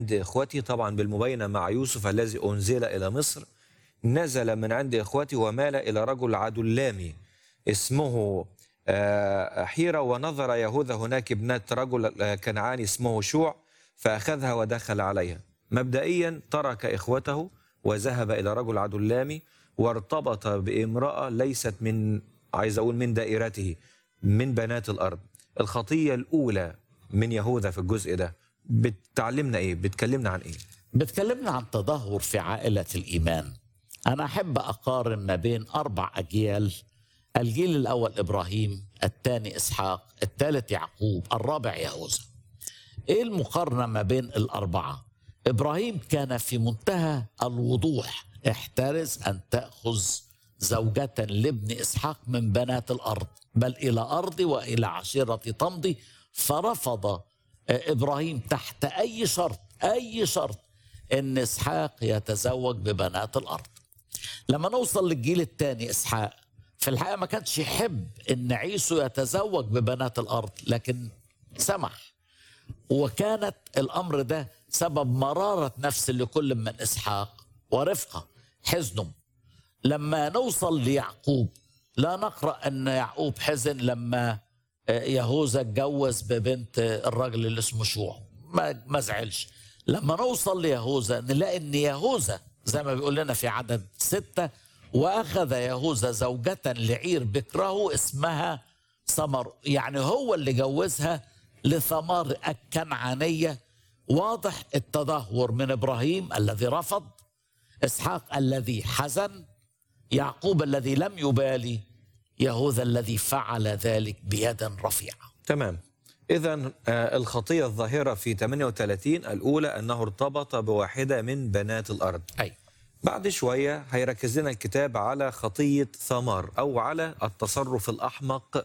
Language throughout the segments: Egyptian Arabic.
عند إخوتي طبعا بالمبينة مع يوسف الذي أنزل إلى مصر نزل من عند إخوتي ومال إلى رجل عدلامي اسمه آه، حيرة ونظر يهوذا هناك ابنة رجل آه، كنعاني اسمه شوع فأخذها ودخل عليها مبدئيا ترك إخوته وذهب إلى رجل عدلامي وارتبط بامرأة ليست من عايز أقول من دائرته من بنات الأرض الخطية الأولى من يهوذا في الجزء ده بتعلمنا إيه بتكلمنا عن إيه بتكلمنا عن تدهور في عائلة الإيمان أنا أحب أقارن ما بين أربع أجيال الجيل الأول إبراهيم الثاني إسحاق الثالث يعقوب الرابع يهوذا إيه المقارنة ما بين الأربعة إبراهيم كان في منتهى الوضوح احترز أن تأخذ زوجة لابن إسحاق من بنات الأرض بل إلى أرضي وإلى عشيرتي تمضي فرفض إبراهيم تحت أي شرط أي شرط أن إسحاق يتزوج ببنات الأرض لما نوصل للجيل الثاني إسحاق في الحقيقة ما كانش يحب أن عيسو يتزوج ببنات الأرض لكن سمح وكانت الأمر ده سبب مرارة نفس لكل من إسحاق ورفقة حزنهم لما نوصل ليعقوب لا نقرأ أن يعقوب حزن لما يهوذا اتجوز ببنت الراجل اللي اسمه شوع ما ما زعلش لما نوصل ليهوذا نلاقي ان يهوذا زي ما بيقول لنا في عدد ستة واخذ يهوذا زوجة لعير بكره اسمها ثمر يعني هو اللي جوزها لثمار الكنعانية واضح التدهور من ابراهيم الذي رفض اسحاق الذي حزن يعقوب الذي لم يبالي يهوذا الذي فعل ذلك بيد رفيعه تمام إذا الخطية الظاهرة في 38 الأولى أنه ارتبط بواحدة من بنات الأرض اي بعد شوية هيركز لنا الكتاب على خطية ثمار أو على التصرف الأحمق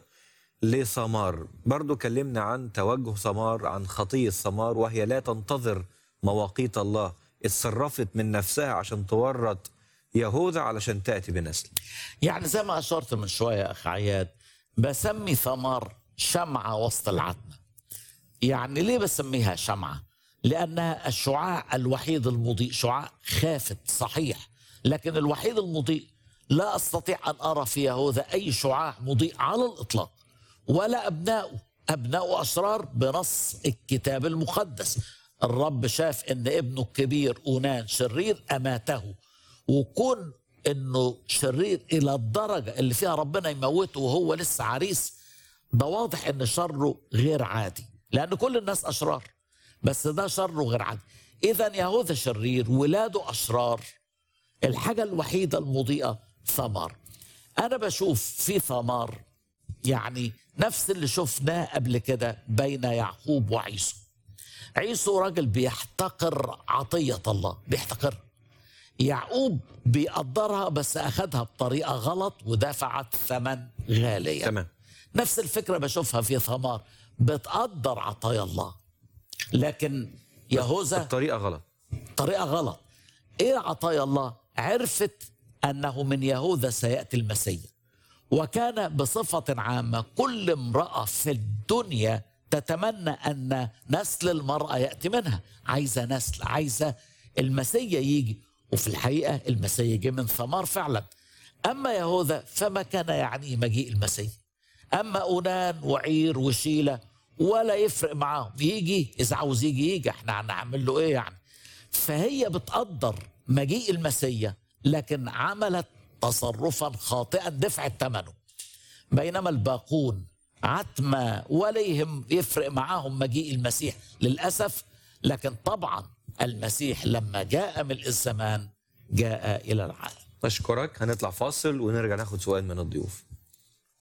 لثمار برضو كلمنا عن توجه ثمار عن خطية ثمار وهي لا تنتظر مواقيت الله اتصرفت من نفسها عشان تورط يهوذا علشان تأتي بنسل يعني زي ما اشرت من شويه يا اخ عياد بسمي ثمار شمعه وسط العتمه يعني ليه بسميها شمعه لانها الشعاع الوحيد المضيء شعاع خافت صحيح لكن الوحيد المضيء لا استطيع ان ارى في يهوذا اي شعاع مضيء على الاطلاق ولا ابنائه ابنائه اشرار بنص الكتاب المقدس الرب شاف ان ابنه الكبير اونان شرير اماته وكون انه شرير الى الدرجه اللي فيها ربنا يموته وهو لسه عريس ده واضح ان شره غير عادي لان كل الناس اشرار بس ده شره غير عادي اذا يهوذا شرير ولاده اشرار الحاجه الوحيده المضيئه ثمار انا بشوف في ثمار يعني نفس اللي شفناه قبل كده بين يعقوب وعيسو عيسو راجل بيحتقر عطيه الله بيحتقرها يعقوب بيقدرها بس اخذها بطريقه غلط ودفعت ثمن غاليا تمام نفس الفكره بشوفها في ثمار بتقدر عطايا الله لكن يهوذا الطريقة غلط طريقه غلط ايه عطايا الله عرفت انه من يهوذا سياتي المسيح وكان بصفه عامه كل امراه في الدنيا تتمنى ان نسل المراه ياتي منها عايزه نسل عايزه المسيح يجي وفي الحقيقه المسيح جه من ثمار فعلا اما يهوذا فما كان يعنيه مجيء المسيح اما اونان وعير وشيله ولا يفرق معاهم يجي اذا عاوز يجي يجي احنا هنعمل له ايه يعني فهي بتقدر مجيء المسيح لكن عملت تصرفا خاطئا دفعت ثمنه بينما الباقون عتمة ولا يهم يفرق معاهم مجيء المسيح للأسف لكن طبعا المسيح لما جاء ملء الزمان جاء إلى العالم أشكرك هنطلع فاصل ونرجع ناخد سؤال من الضيوف